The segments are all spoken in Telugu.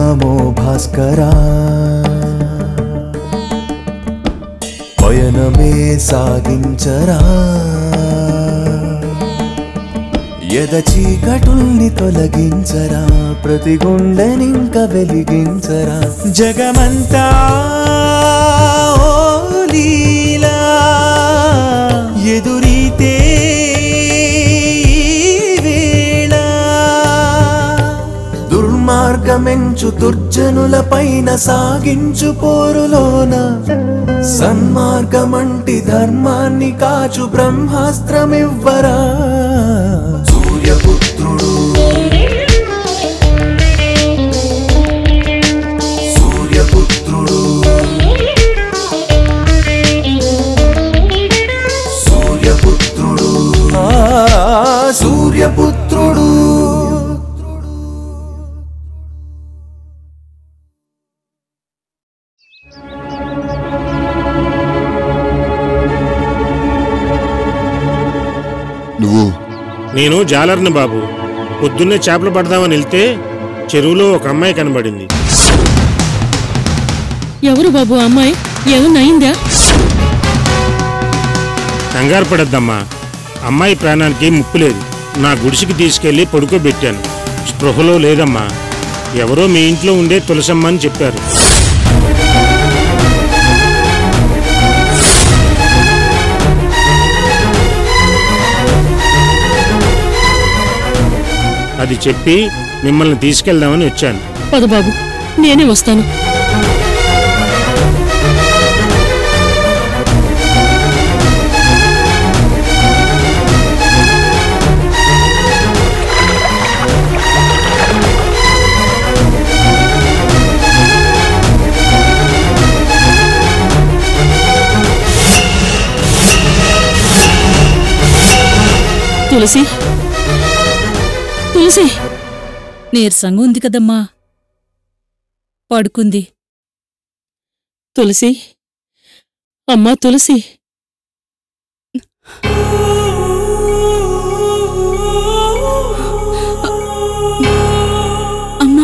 నమో భాస్కరా పయనమే సాగించరా ఎద చీకటుల్ని తొలగించరా ప్రతి గుండెనింక వెలిగించరా జగమంతా ఓ లీలా ఎదురీతే ఈ వేళ దుర్మార్గమెంచు దుర్జనుల పైన సాగించు పోరులోన సన్మార్గమంటి ధర్మాన్ని కాచు బ్రహ్మాస్త్రమివ్వరా సూర్యపుత్రుడు సూర్యపుత్రుడు సూర్యపుత్రుడు ఆ, సూర్యపుత్రుడు నువ్వు నేను జాలర్ని బాబు పొద్దున్నే చేపలు పడదామని వెళ్తే చెరువులో ఒక అమ్మాయి కనబడింది ఎవరు బాబు ఆ అమ్మాయి ఏమన్నా అయిందా కంగారు పడద్దమ్మా అమ్మాయి ప్రాణానికి ముప్పు లేదు నా గుడిసికి తీసుకెళ్లి పడుకోబెట్టాను స్పృహలో లేదమ్మా ఎవరో మీ ఇంట్లో ఉండే తులసమ్మ అని చెప్పారు అది చెప్పి మిమ్మల్ని తీసుకెళ్దామని వచ్చాను పద బాబు నేనే వస్తాను తులసి తులసి నీరసంగా ఉంది కదమ్మా పడుకుంది తులసి అమ్మా తులసి అమ్మా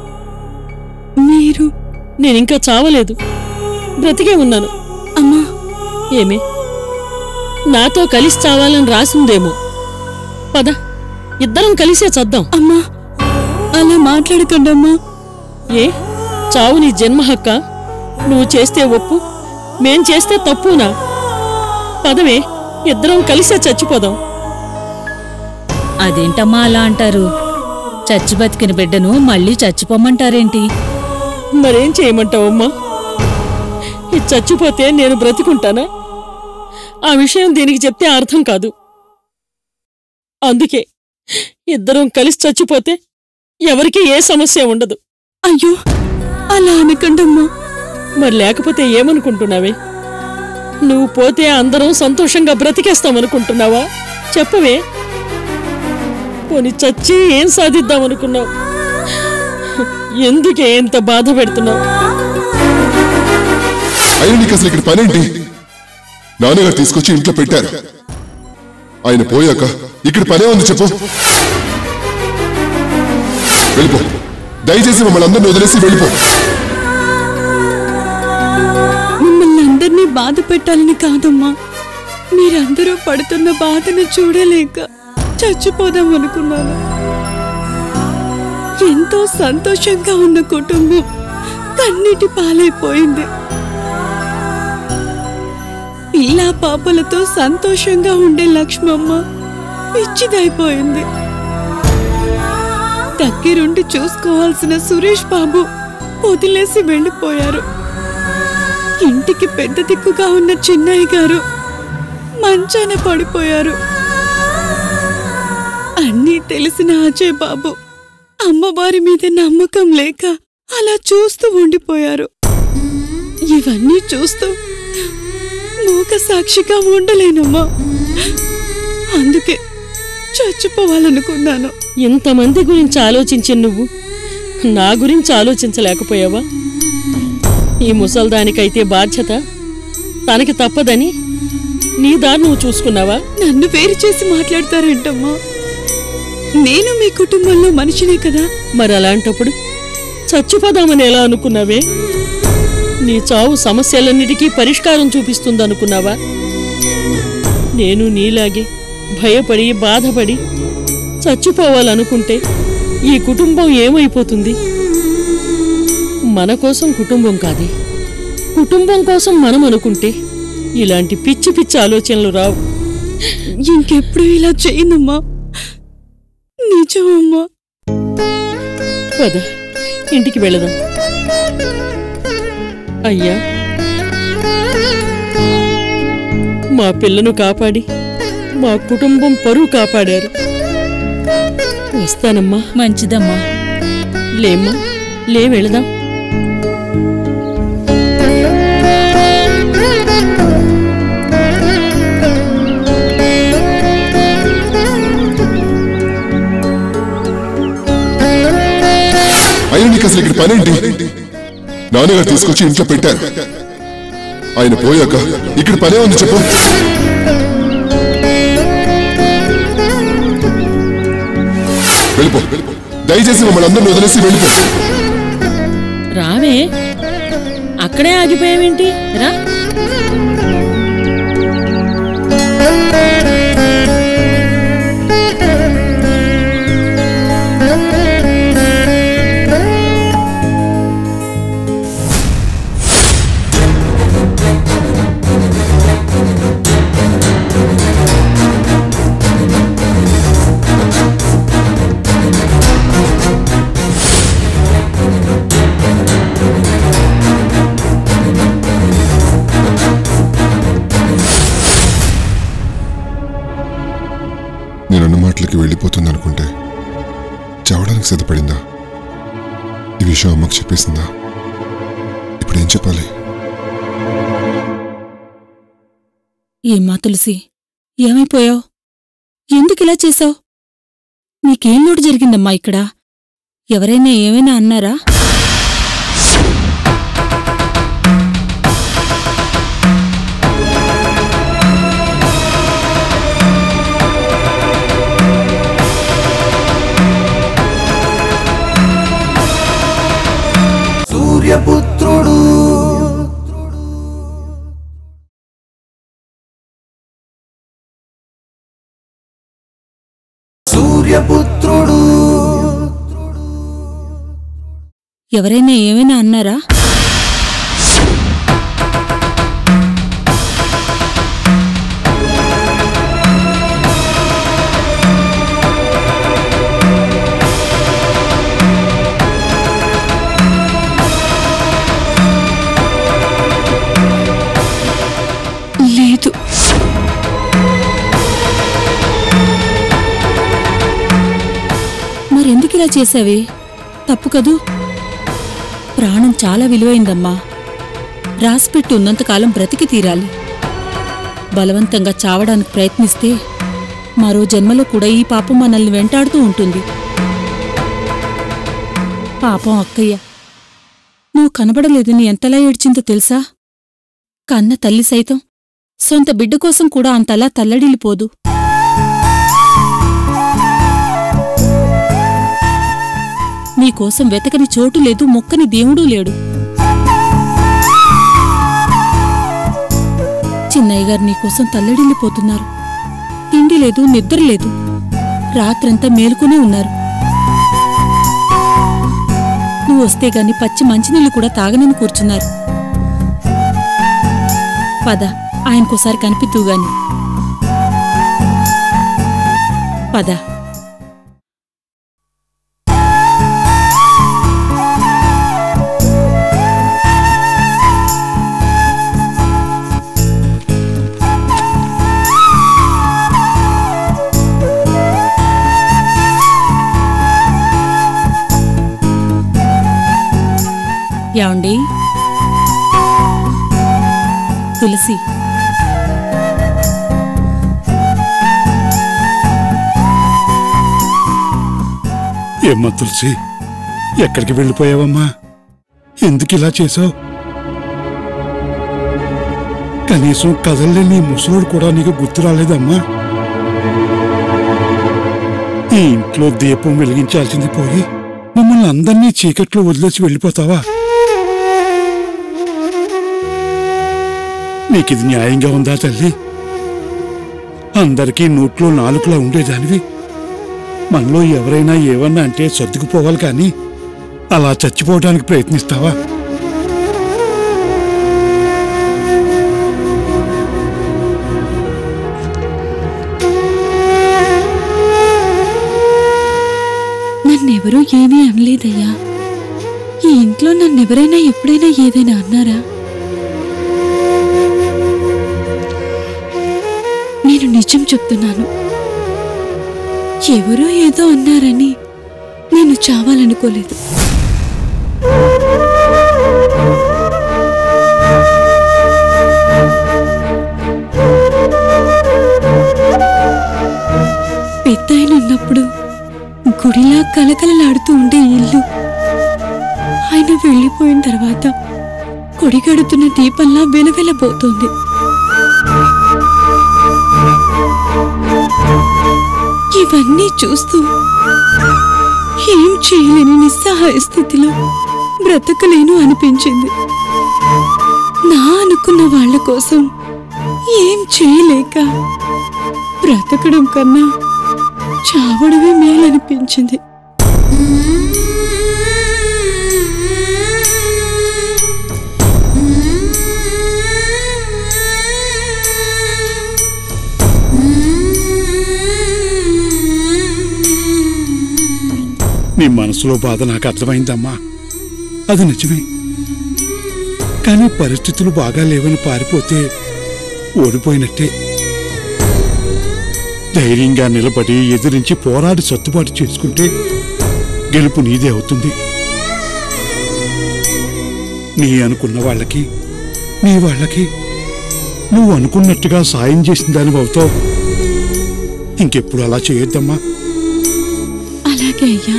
మీరు నేనింకా చావలేదు బ్రతికే ఉన్నాను అమ్మా ఏమే నాతో కలిసి చావాలని రాసిందేమో పద ఇద్దరం కలిసే చద్దాం అమ్మా అలా మాట్లాడకండి అమ్మా ఏ చావు నీ జన్మ హక్క నువ్వు చేస్తే ఒప్పు మేం చేస్తే తప్పునా పదవే ఇద్దరం కలిసే చచ్చిపోదాం అదేంటమ్మా అలా అంటారు చచ్చి బతికిన బిడ్డను మళ్ళీ చచ్చిపోమంటారేంటి మరేం చేయమంటావమ్మా ఇది చచ్చిపోతే నేను బ్రతికుంటానా ఆ విషయం దీనికి చెప్తే అర్థం కాదు అందుకే ఇద్దరం కలిసి చచ్చిపోతే ఎవరికి ఏ సమస్య ఉండదు అయ్యో అలా అనకండమ్మా మరి లేకపోతే ఏమనుకుంటున్నావే నువ్వు పోతే అందరం సంతోషంగా బ్రతికేస్తామనుకుంటున్నావా చెప్పవే పోని చచ్చి ఏం సాధిద్దామనుకున్నావు ఎందుకే ఇంత బాధ పెడుతున్నావు అయినా నీకు అసలు ఇక్కడ పనేంటి నాన్నగారు తీసుకొచ్చి ఇంట్లో పెట్టారు ఆయన పోయాక ఇక్కడ పనే ఉంది చెప్పు వెళ్ళిపో దయచేసి మమ్మల్ని అందరిని వదిలేసి వెళ్ళిపో మిమ్మల్ని అందరినీ బాధ పెట్టాలని కాదమ్మా మీరందరూ పడుతున్న బాధను చూడలేక చచ్చిపోదాం అనుకున్నాను ఎంతో సంతోషంగా ఉన్న కుటుంబం కన్నీటి పాలైపోయింది పిల్లా పాపలతో సంతోషంగా ఉండే లక్ష్మమ్మ పిచ్చిదైపోయింది దగ్గరుండి చూసుకోవాల్సిన సురేష్ బాబు వదిలేసి వెళ్ళిపోయారు ఇంటికి పెద్ద దిక్కుగా ఉన్న చిన్నయ్య గారు మంచాన పడిపోయారు అన్నీ తెలిసిన అజయ్ బాబు అమ్మవారి మీద నమ్మకం లేక అలా చూస్తూ ఉండిపోయారు ఇవన్నీ చూస్తూ మూక సాక్షిగా ఉండలేనమ్మా అందుకే చచ్చిపోవాలనుకున్నాను ఇంతమంది గురించి ఆలోచించి నువ్వు నా గురించి ఆలోచించలేకపోయావా ఈ ముసల్దానికైతే బాధ్యత తనకి తప్పదని నీ దారి నువ్వు చూసుకున్నావా నన్ను వేరు చేసి మాట్లాడతారేంటమ్మా నేను మీ కుటుంబంలో మనిషినే కదా మరి అలాంటప్పుడు చచ్చిపోదామని ఎలా అనుకున్నావే నీ చావు సమస్యలన్నిటికీ పరిష్కారం చూపిస్తుందనుకున్నావా నేను నీలాగే భయపడి బాధపడి చచ్చిపోవాలనుకుంటే ఈ కుటుంబం ఏమైపోతుంది మన కోసం కుటుంబం కాదే కుటుంబం కోసం మనం అనుకుంటే ఇలాంటి పిచ్చి పిచ్చి ఆలోచనలు రావు ఇంకెప్పుడు ఇలా చేయనమ్మా నిజమమ్మా పద ఇంటికి వెళదాం అయ్యా మా పిల్లను కాపాడి మా కుటుంబం పరువు కాపాడారు వస్తానమ్మా మంచిదమ్మా లేమ్మా లే వెళదాం అయినా నీకు అసలు ఇక్కడ పనేంటి నాన్నగారు తీసుకొచ్చి ఇంట్లో పెట్టారు ఆయన పోయాక ఇక్కడ పనే ఉంది చెప్పు వెళ్ళిపో దయచేసి మమ్మల్ని అందరిని వదిలేసి వెళ్ళిపో రావే అక్కడే ఆగిపోయావేంటి రా నేనన్న మాటలకి వెళ్ళిపోతుంది అనుకుంటే చావడానికి సిద్ధపడిందా ఈ విషయం అమ్మకు చెప్పేసిందా ఇప్పుడు ఏం చెప్పాలి ఏమ్మా తులసి ఏమైపోయావు ఎందుకిలా చేశావు నీకేం లోటు జరిగిందమ్మా ఇక్కడ ఎవరైనా ఏమైనా అన్నారా సూర్యపుత్రుడు సూర్యపుత్రుడు ఎవరైనా ఏమైనా అన్నారా లేదు మరెందుకిలా చేశావే తప్పు కదూ ప్రాణం చాలా విలువైందమ్మా రాసిపెట్టి ఉన్నంతకాలం బ్రతికి తీరాలి బలవంతంగా చావడానికి ప్రయత్నిస్తే మరో జన్మలో కూడా ఈ పాపం మనల్ని వెంటాడుతూ ఉంటుంది పాపం అక్కయ్య నువ్వు కనబడలేదని ఎంతలా ఏడ్చిందో తెలుసా కన్న తల్లి సైతం సొంత బిడ్డ కోసం కూడా అంతలా తల్లడిల్లిపోదు నీకోసం వెతకని చోటు లేదు మొక్కని దేవుడూ లేడు చిన్నయ్య గారు నీకోసం తల్లడిల్లిపోతున్నారు తిండి లేదు నిద్ర లేదు రాత్రంతా మేలుకునే ఉన్నారు నువ్వు వస్తే గాని పచ్చి మంచినీళ్ళు కూడా తాగనని కూర్చున్నారు పద ఆయనకోసారి కనిపిద్దు గాని పద యాండి తులసి ఏమ్మా తులసి ఎక్కడికి వెళ్ళిపోయావమ్మా ఎందుకు ఇలా చేసావు కనీసం కదలలేని ఈ ముసలోడు కూడా నీకు గుర్తు రాలేదమ్మా ఈ ఇంట్లో దీపం వెలిగించాల్సింది పోయి మమ్మల్ని అందరినీ చీకట్లో వదిలేసి వెళ్ళిపోతావా నీకిది న్యాయంగా ఉందా తల్లి అందరికీ నోట్లో నాలుకలా ఉండేదానివి మనలో ఎవరైనా ఏమన్నా అంటే సర్దుకుపోవాలి కానీ అలా చచ్చిపోవడానికి ప్రయత్నిస్తావా నన్నెవరూ ఏమీ అనలేదయ్యా ఈ ఇంట్లో నన్నెవరైనా ఎప్పుడైనా ఏదైనా అన్నారా నేను నిజం చెప్తున్నాను ఎవరో ఏదో అన్నారని నేను చావాలనుకోలేదు పెద్ద ఆయన ఉన్నప్పుడు గుడిలా కలకలలాడుతూ ఉండే ఇల్లు ఆయన వెళ్ళిపోయిన తర్వాత కొడిగడుతున్న దీపంలా వెలవెలబోతోంది ఇవన్నీ చూస్తూ ఏం చేయలేని నిస్సహాయ స్థితిలో బ్రతకలేను అనిపించింది నా అనుకున్న వాళ్ళ కోసం ఏం చేయలేక బ్రతకడం కన్నా చావడమే మేలనిపించింది నీ మనసులో బాధ నాకు అర్థమైందమ్మా అది నిజమే కానీ పరిస్థితులు బాగా లేవని పారిపోతే ఓడిపోయినట్టే ధైర్యంగా నిలబడి ఎదిరించి పోరాడి సర్దుబాటు చేసుకుంటే గెలుపు నీదే అవుతుంది నీ అనుకున్న వాళ్ళకి నీ వాళ్ళకి నువ్వు అనుకున్నట్టుగా సాయం చేసిన దానివి అవుతావు ఇంకెప్పుడు అలా చేయొద్దమ్మా అలాగే అయ్యా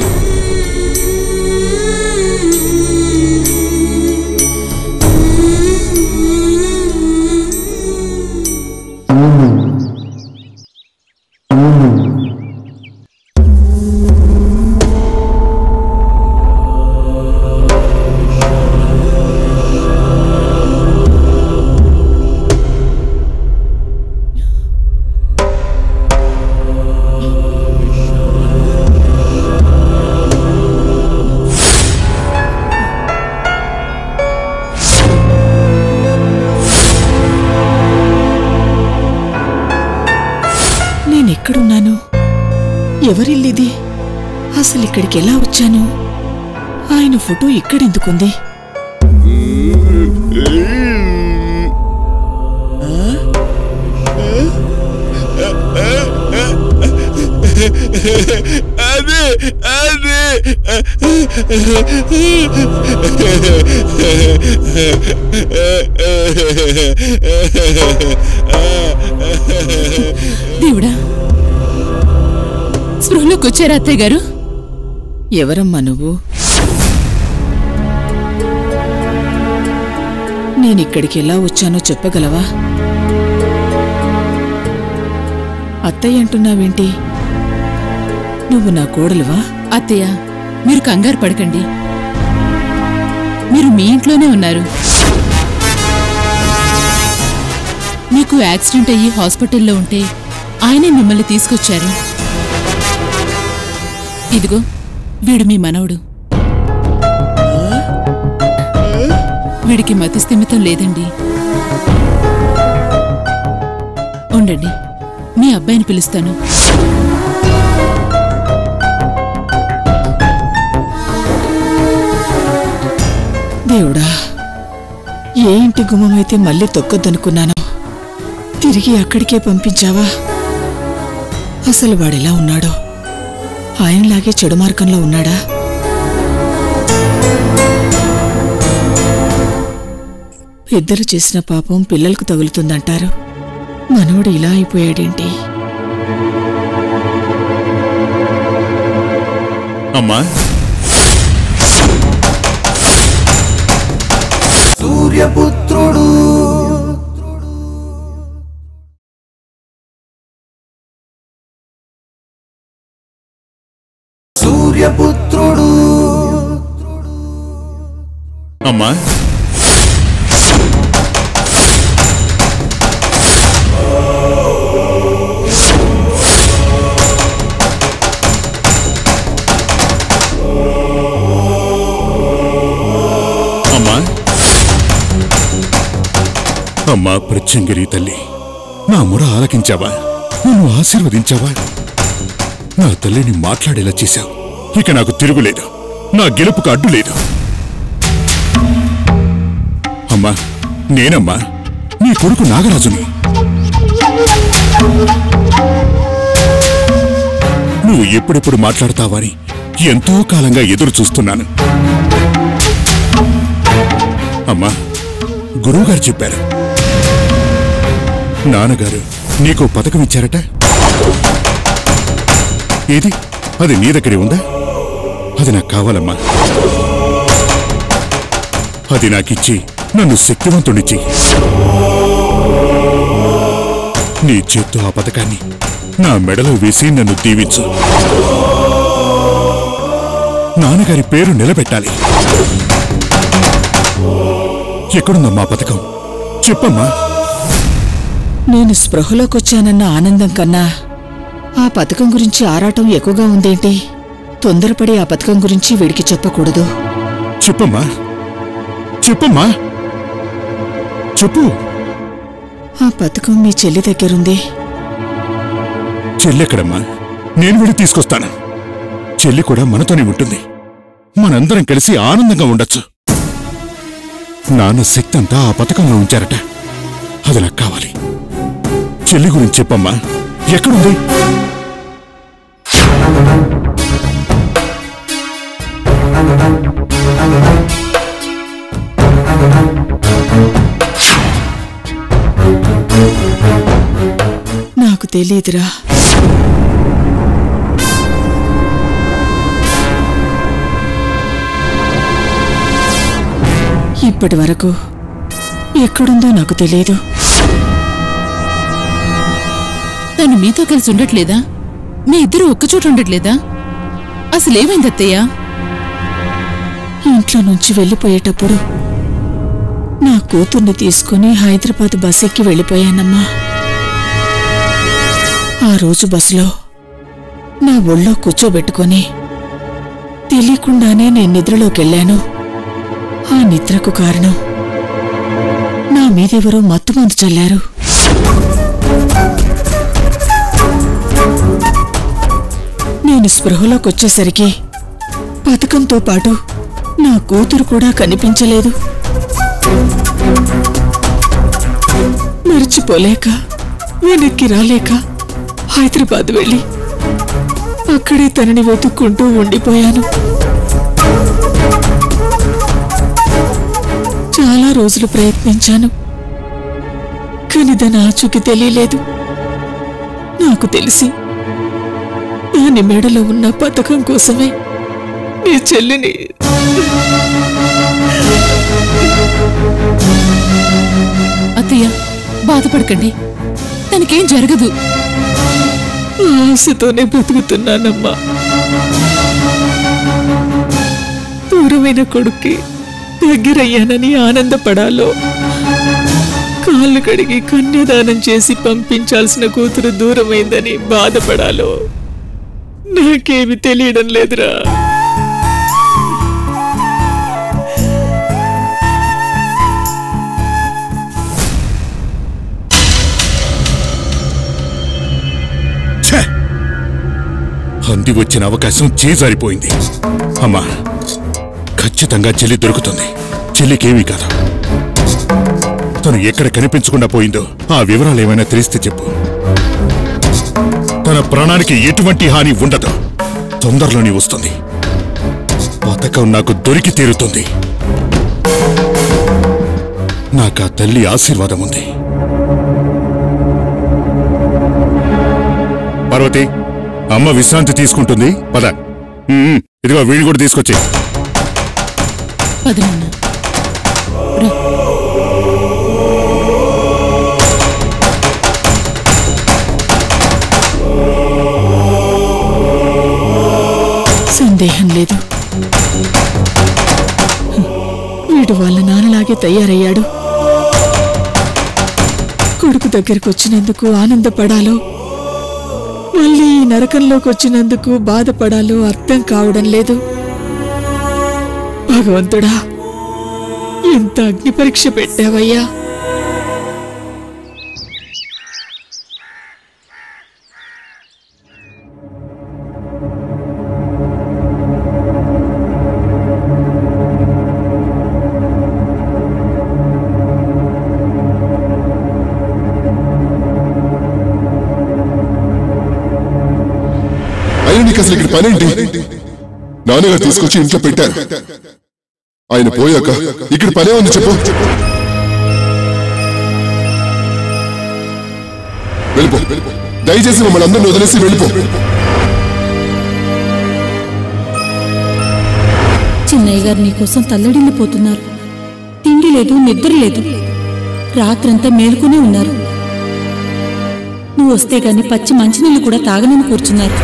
నేనెక్కడున్నాను ఎవరిల్లిది అసలు ఇక్కడికి ఎలా వచ్చాను ఆయన ఫోటో ఇక్కడెందుకుంది అది అది దేవుడా స్పృహలోకి వచ్చారా అత్తయ్య గారు ఎవరమ్మా నువ్వు నేనిక్కడికి ఎలా వచ్చానో చెప్పగలవా అత్తయ్య అంటున్నావేంటి నువ్వు నా కోడలువా అత్తయ్య మీరు కంగారు పడకండి మీరు మీ ఇంట్లోనే ఉన్నారు మీకు యాక్సిడెంట్ అయ్యి హాస్పిటల్లో ఉంటే ఆయనే మిమ్మల్ని తీసుకొచ్చారు ఇదిగో వీడు మీ మనవడు వీడికి మతి స్థిమితం లేదండి ఉండండి మీ అబ్బాయిని పిలుస్తాను దేవుడా ఏ ఇంటి గుమ్మమైతే మళ్ళీ తొక్కొద్దనుకున్నాను తిరిగి అక్కడికే పంపించావా అసలు వాడెలా ఉన్నాడో ఆయనలాగే చెడు మార్గంలో ఉన్నాడా ఇద్దరు చేసిన పాపం పిల్లలకు తగులుతుందంటారు మనవడు ఇలా అయిపోయాడేంటి అమ్మా సూర్యపుత్రుడు సూర్యపుత్రుడు అమ్మా అమ్మా అమ్మా ప్రత్యంగిరి తల్లి నా ముర ఆలకించావా నన్ను ఆశీర్వదించావా నా తల్లిని మాట్లాడేలా చేశావు ఇక నాకు తిరుగులేదు నా గెలుపుకు అడ్డు లేదు అమ్మా నేనమ్మా నీ కొడుకు నాగరాజుని నువ్వు ఎప్పుడెప్పుడు మాట్లాడతావని ఎంతో కాలంగా ఎదురు చూస్తున్నాను అమ్మా గురువుగారు చెప్పారు నాన్నగారు నీకు పథకం ఇచ్చారట ఏది అది నీ దగ్గరే ఉందా అది నాకు కావాలమ్మా అది నాకిచ్చి నన్ను శక్తివంతుడి చెయ్యి నీ చేత్తో ఆ పథకాన్ని నా మెడలో వేసి నన్ను దీవించు నాన్నగారి పేరు నిలబెట్టాలి ఎక్కడుందమ్మా ఆ పథకం చెప్పమ్మా నేను స్పృహలోకొచ్చానన్న ఆనందం కన్నా ఆ పథకం గురించి ఆరాటం ఎక్కువగా ఉందేంటి తొందరపడి ఆ పథకం గురించి వీడికి చెప్పకూడదు చెప్పమ్మా చెప్పమ్మా చెప్పు ఆ పథకం మీ చెల్లి దగ్గరుంది చెల్లెక్కడమ్మా నేను వెళ్ళి తీసుకొస్తాను చెల్లి కూడా మనతోనే ఉంటుంది మనందరం కలిసి ఆనందంగా ఉండొచ్చు నాన్న శక్తి అంతా ఆ పథకంలో ఉంచారట అది నాకు కావాలి చెల్లి గురించి చెప్పమ్మా ఎక్కడుంది నాకు తెలియదురా ఇప్పటి వరకు ఎక్కడుందో నాకు తెలియదు తను మీతో కలిసి ఉండట్లేదా మీ ఇద్దరు ఒక్కచోట ఉండట్లేదా అసలేమైంది అత్తయ్య ఇంట్లో నుంచి వెళ్ళిపోయేటప్పుడు నా కూతుర్ని తీసుకుని హైదరాబాద్ బస్ ఎక్కి వెళ్ళిపోయానమ్మా ఆ రోజు బస్సులో నా ఒళ్ళో కూర్చోబెట్టుకొని తెలియకుండానే నేను నిద్రలోకెళ్ళాను ఆ నిద్రకు కారణం నా మీదెవరో మత్తుమందు చల్లారు నేను స్పృహలోకొచ్చేసరికి పథకంతో పాటు నా కూతురు కూడా కనిపించలేదు మర్చిపోలేక వెనక్కి రాలేక హైదరాబాద్ వెళ్ళి అక్కడే తనని వెతుక్కుంటూ ఉండిపోయాను చాలా రోజులు ప్రయత్నించాను కానీ దాని ఆచూకి తెలియలేదు నాకు తెలిసి దాని మెడలో ఉన్న పథకం కోసమే నీ చెల్లిని అత్తయ్య బాధపడకండి తనకేం జరగదు ఆశతోనే బతుకుతున్నానమ్మా దూరమైన కొడుక్కి దగ్గరయ్యానని ఆనందపడాలో కాళ్ళు కడిగి కన్యాదానం చేసి పంపించాల్సిన కూతురు దూరమైందని బాధపడాలో నాకేమి తెలియడం లేదురా ఛే! అంది వచ్చిన అవకాశం చేజారిపోయింది అమ్మా ఖచ్చితంగా చెల్లి దొరుకుతుంది చెల్లికేమీ కాదు తను ఎక్కడ కనిపించకుండా పోయిందో ఆ వివరాలు ఏమైనా తెలిస్తే చెప్పు తన ప్రాణానికి ఎటువంటి హాని ఉండదు తొందరలోనే వస్తుంది పథకం నాకు దొరికి తీరుతుంది నాకు ఆ తల్లి ఆశీర్వాదం ఉంది పార్వతి అమ్మ విశ్రాంతి తీసుకుంటుంది పద ఉమ్, ఇదిగో వీడి కూడా తీసుకొచ్చి పది నాన్న రా. సందేహం లేదు వీడు వాళ్ళ నాన్నలాగే తయారయ్యాడు కొడుకు దగ్గరికి వచ్చినందుకు ఆనందపడాలో మళ్ళీ ఈ నరకంలోకి వచ్చినందుకు బాధపడాలో అర్థం కావడం లేదు భగవంతుడా ఎంత అగ్ని పరీక్ష పెట్టావయ్యా అయినా నీకు అసలు ఇక్కడ పనేంటి నాన్నగారు తీసుకొచ్చి ఇంట్లో పెట్టారు ఆయన పోయాక ఇక్కడ పనే ఉంది చెప్పు వెళ్ళిపో దయచేసి మమ్మల్ని అందరిని వదిలేసి వెళ్ళిపో చిన్నయ్య గారు నీకోసం తల్లడిల్లిపోతున్నారు తిండి లేదు నిద్ర లేదు రాత్రంతా మేలుకునే ఉన్నారు నువ్వు వస్తే గాని పచ్చి మంచినీళ్ళు కూడా తాగనని కూర్చున్నారు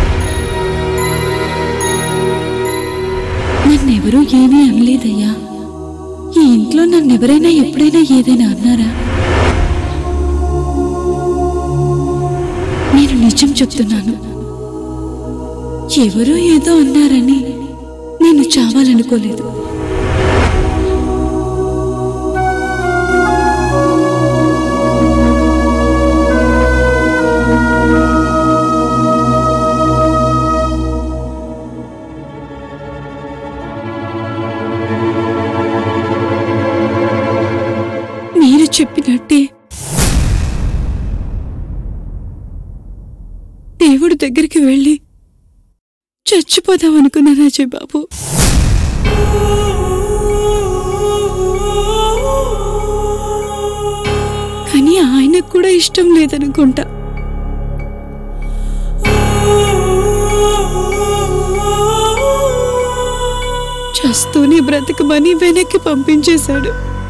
నన్నెవరూ ఏమీ అనలేదయ్యా ఈ ఇంట్లో నన్నెవరైనా ఎప్పుడైనా ఏదైనా అన్నారా నేను నిజం చెప్తున్నాను ఎవరో ఏదో అన్నారని నేను చావాలనుకోలేదు మీరు చెప్పినట్టే దేవుడి దగ్గరికి వెళ్ళి చచ్చిపోదాం అనుకున్నాను అజయ్ బాబు కానీ ఆయనకు కూడా ఇష్టం లేదనుకుంటా చస్తూనే బ్రతకమని వెనక్కి పంపించేశాడు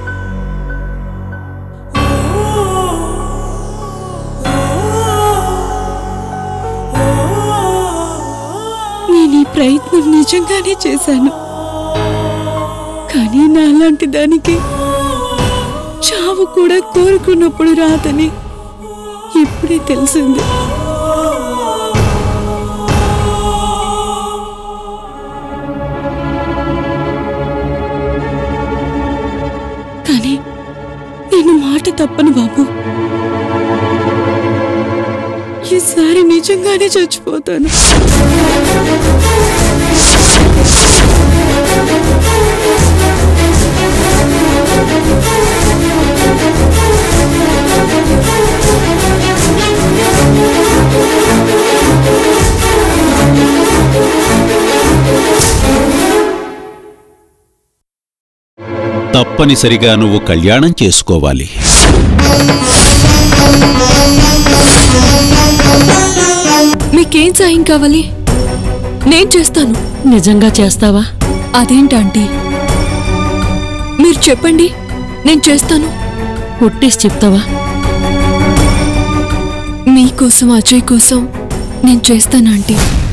నేను ఈ ప్రయత్నం నిజంగానే చేశాను కానీ నాలాంటి దానికి చావు కూడా కోరుకున్నప్పుడు రాదని ఇప్పుడే తెలిసింది కానీ నేను మాట తప్పను బాబు ఈసారి నిజంగానే చచ్చిపోతాను తప్పనిసరిగా నువ్వు కళ్యాణం చేసుకోవాలి మీకేం సాయం కావాలి నేను చేస్తాను నిజంగా చేస్తావా అదేంటంటీ మీరు చెప్పండి నేను చేస్తాను ఒట్టేసి చెప్తావా మీకోసం అజయ్ కోసం నేను చేస్తాను ఆంటీ